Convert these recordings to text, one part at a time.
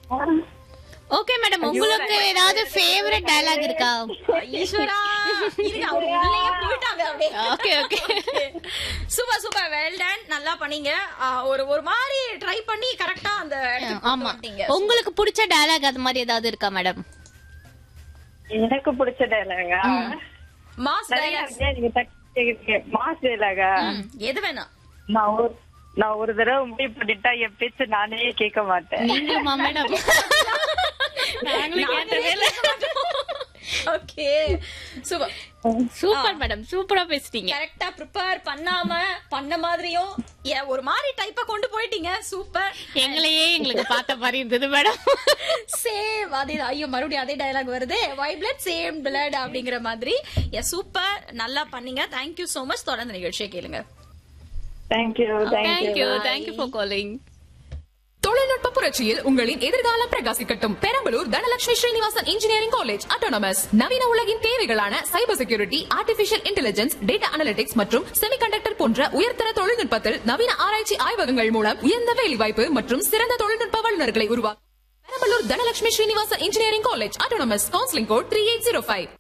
Okay madam உங்களுக்கு ஏதாவது favourite dialogue இருக்கா ஈஸ்வரா இருங்க அவங்க உள்ளேயே போயிட்டாங்க அப்படியே okay okay super super well done நல்லா பண்ணீங்க ஆ, ஒரு ஒரு மாதிரி ட்ரை பண்ணி கரெக்டா அந்த இடத்துக்கு ஆமா கொண்டு வந்துட்டீங்க. உங்களுக்கு பிடிச்ச டயலாக் அது மாதிரி ஏதாவது இருக்கா மேடம் எனக்கு பிடிச்ச டைலாகா மாஸ் நிறைய dialogues. இருக்கு. நீங்க டக்கு மாஸ் டைலாகா ம், எது வேணா நான் ஒரு நான் ஒரு தடவை முடிவு பண்ணிட்டா என் பேச்சு நானே கேட்க மாட்டேன் நீங்களுமா மேடம் நாங்களும் கேட்டதே இல்ல ஓகே சூப்பர் சூப்பர் மேடம் சூப்பரா பேசிட்டீங்க கரெக்டா ப்ரிப்பேர் பண்ணாம பண்ண மாதிரியும் ஏ, ஒரு மாதிரி டைப்பா கொண்டு போயிட்டீங்க சூப்பர் எங்களையே எங்களுக்கு பார்த்த மாதிரி இருந்தது மேடம் சேம் அதே ஐயோ மறுபடியும் அதே டயலாக் வருது ஒய் பிளட் சேம் பிளட் அப்படிங்கிற மாதிரி சூப்பர் நல்லா பண்ணீங்க தேங்க்யூ சோ மச் தொடர்ந்து நிகழ்ச்சியை கேளுங்க thank you thank you thank you for calling தொழில்நுட்ப புரட்சியில் உங்களின் எதிர்காலம் பிரகாசிக்கட்டும் Perambalur Dhanalakshmi Srinivasan engineering college autonomous நவீன உலகின் தேவைகளான cyber security artificial intelligence data analytics மற்றும் செமிகண்டக்டர் போன்ற உயர்தர தொழில்நுட்பத்தில் நவீன ஆராய்ச்சி ஆய்வகங்கள் மூலம் உயர்ந்த வேலைவாய்ப்பு மற்றும் சிறந்த தொழில்நுட்ப வல்லுநர்களை உருவாக்கும் Perambalur Dhanalakshmi Srinivasan engineering college autonomous counselling code three eight zero five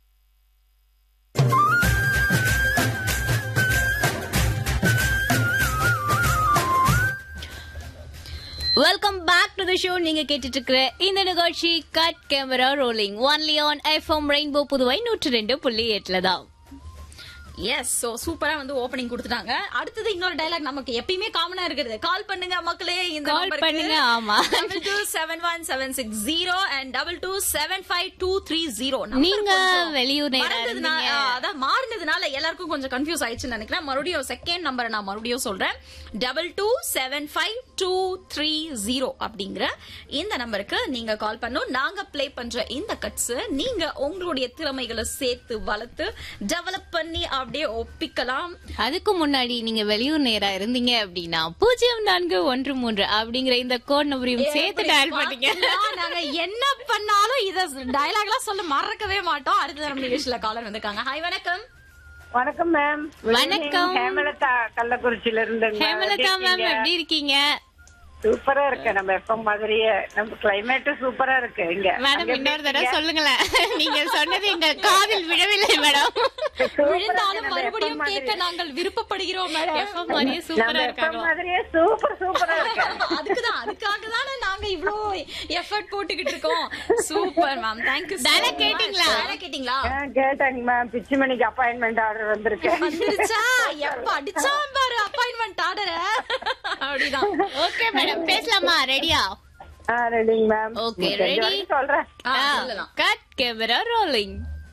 welcome back to the show நீங்க கேட்டுட்டு இருக்கிற இந்த நிகழ்ச்சி cut camera rolling only on FM Rainbow Puduvai நூற்று ரெண்டு புள்ளி எட்டுல தான் எஸ் சோ சூப்பரா வந்து ஓபனிங் கொடுத்துட்டாங்க அடுத்தது இன்னொரு டயலாக் நமக்கு எப்பயுமே காமனா இருக்கிறது கால் பண்ணுங்க மக்களே இந்த Call பண்ணுங்க, ஆமா. Double two seven one seven six zero and double two seven five two three zero நீங்க வெளியூர் நேரா இருந்தீங்க. அதான் மாறினதுனால எல்லாருக்கும் கொஞ்சம் கன்ஃபியூஸ் ஆயிடுச்சுன்னு நினைக்கிறேன் மறுபடியும் செகண்ட் நம்பரை நான் மறுபடியும் சொல்றேன் double two seven five two three zero அப்படிங்கிற இந்த நம்பருக்கு நீங்க கால் பண்ணும் நாங்க ப்ளே பண்ற இந்த கட்ஸ் நீங்க உங்களுடைய திறமைகளை சேர்த்து வளர்த்து டெவலப் பண்ணி அப்படியே ஒப்பிக்கலாம் அதுக்கு முன்னாடி நீங்க வெளியூர் நேரா இருந்தீங்க அப்படின்னா பூஜ்ஜியம் நான்கு ஒன்று மூன்று அப்படிங்கிற இந்த கோட் நம்பரையும் சேர்த்து டயல் பண்ணீங்க பாத்தீங்களா? நாங்க என்ன பண்ணாலும் இத டயலாக் எல்லாம் சொல்ல மறக்கவே மாட்டோம் அடுத்த நம்ம நிகழ்ச்சியில காலர் வந்திருக்காங்க ஹாய் வணக்கம் வணக்கம் மேம் வணக்கம். ஹேமலதா கள்ளக்குறிச்சியில இருந்து ஹேமலதா மேம் எப்படி இருக்கீங்க சூப்பரா இருக்கு நம்ம எப்ப மாதிரியே நம்ம கிளைமேட் சூப்பரா இருக்கு இங்க மேடம் அங்க இன்னொரு தடவை எப்படி சொல்லுங்களேன் நீங்க சொன்னது எங்க காதில் விழவில்லை மேடம் இருக்கீங்க? விழுந்தாலும் நம்ம மறுபடியும் எப்ப கேட்க மாதிரி- நாங்கள் விருப்பப்படுகிறோம் மேடம் எஃப்எம் மாதிரியே நம்ம சூப்பரா எப்ப இருக்காங்க மாதிரியே சூப்பர் சூப்பரா இருக்கு அதுக்குதான் அதுக்காக தானே நாங்க இவ்ளோ எஃபர்ட் போட்டுக்கிட்டு இருக்கோம் சூப்பர் மேம் தேங்க்யூ Dialogue கேட்டீங்களா? கேட்டீங்களா ஆ, கேட்டாங்க மேம் பிச்சுமணிக்கு அப்பாயின்மெண்ட் ஆர்டர் வந்திருக்கு வந்துருச்சா எப்ப அடிச்சான் பாரு அப்பாயின்மெண்ட் ஆர்டர் அப்படிதான் ஓகே மேடம் பேசலாமா ரெடியா ஆ ரெடிங்க மேம் Okay, ready? சொல்றேன் ஆ, சொல்லலாம் கட் கேமரா ரோலிங்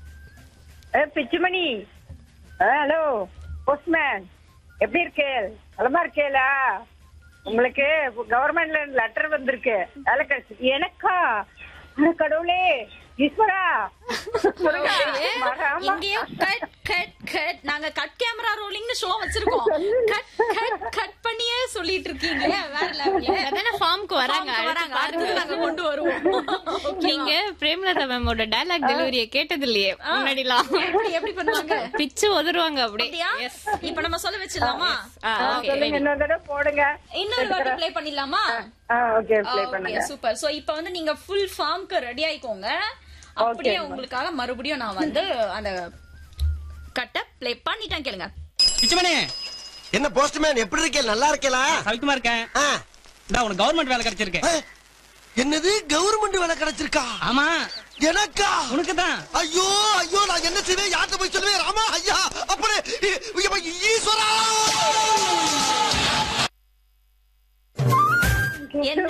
ஏ பிச்சுமணி ஹலோ போஸ்ட்மேன் எப்படி இருக்கே நலமா இருக்கேலா உங்களுக்கு கவர்மெண்ட்ல லெட்டர் வந்திருக்கு வேலை கிடைச்சு எனக்கா அட கடவுளே ஈஸ்வரா மறாம. இங்கேயும் கட் கட் கட் நாங்க கட் கேமரா ரோலிங்னு ஷோ வச்சிருக்கோம் கட் கட் கட் பண்ணியே சொல்லிட்டு இருக்கீங்க வேற லெவல்ல அதான ஃபார்ம்க்கு வராங்க வராங்க அடுத்து நாங்க கொண்டு வருவோம் நீங்க பிரேமலதா மேமோட டயலாக் டெலிவரிய கேட்டது இல்லையே முன்னாடிலாம் எப்படி எப்படி பண்ணுவாங்க பிச்சு உதருவாங்க அப்படியே அப்படியா இப்ப நம்ம சொல்ல வச்சிடலாமா ஆ, ஆ, okay, சொல்லுங்க இன்னொரு தடவை போடுங்க இன்னொரு வாட்டி ப்ளே பண்ணிடலாமா ஆ ஓகே ப்ளே பண்ணுங்க சூப்பர் சோ இப்போ வந்து நீங்க ஃபுல் ஃபார்ம்க்கு ரெடி ஆயிக்கோங்க அப்படியே உங்களுக்காக மறுபடியும் நான் வந்து அந்த கட்ட ப்ளே பண்ணிட்டேன் கேளுங்க பிச்சுமணி என்ன போஸ்ட்மேன் எப்படி இருக்கே நல்லா இருக்கேலா சவிக்குமா இருக்கேன் ஆ, இந்த உனக்கு கவர்மெண்ட் வேலை கிடைச்சிருக்கு ஆ, என்னது கவர்மெண்ட் வேலை கிடைச்சிருக்கா ஆமா எனக்கா உனக்கு தான் ஐயோ ஐயோ நான் என்ன செய்வேன் யார்கிட்ட போய் சொல்லுவேன் ராமா ஐயா அப்படி இ- இ- ஈஸ்வரா என்ன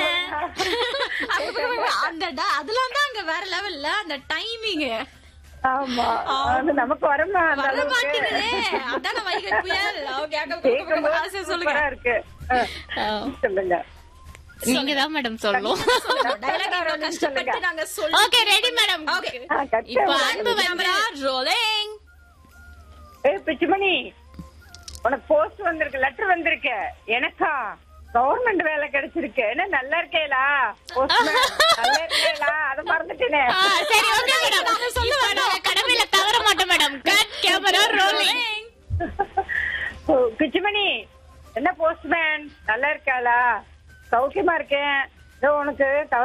அந்த ட- அதெல்லாம் தான் அங்க வேற லெவல்ல அந்த டைமிங் ஆமா அது நமக்கு வருமா அந்த வர அளவுக்கு? மாட்டேங்குதே அதான வைகை புயல் ஓகே கேட்கும்போது அங்க சொல்லுங்க சூப்பரா இருக்கு ஆ, சொல்லுங்க நீங்க தான் மேடம் சொல்லணும் டயலாக் இவ்வளவு கஷ்டப்பட்டு நாங்க சொல்லி ஓகே ரெடி மேடம் ஓகே ஆ, கட் இப்போ கேமரா. அன்பு வந்து கேமரா ரோலிங் ஏய் பிச்சுமணி உனக்கு போஸ்ட் வந்திருக்கு லெட்டர் வந்திருக்கு எனக்கா கவர்மெண்ட் வேலை கிடைச்சிருக்கு என்ன நல்லா இருக்கேலா போஸ்ட்மேன் நல்லா இருக்கேலா அத மறந்துட்டேனே ஆ, சரி ஓகே மேடம் இப்போ நாங்க கடமையில தவற மாட்டோம் மேடம் கட் கேமரா ரோலிங் ஓ, பிச்சுமணி என்ன போஸ்ட்மேன் நல்லா இருக்காளா சௌக்கியமா இருக்கேன் இதோ உனக்கு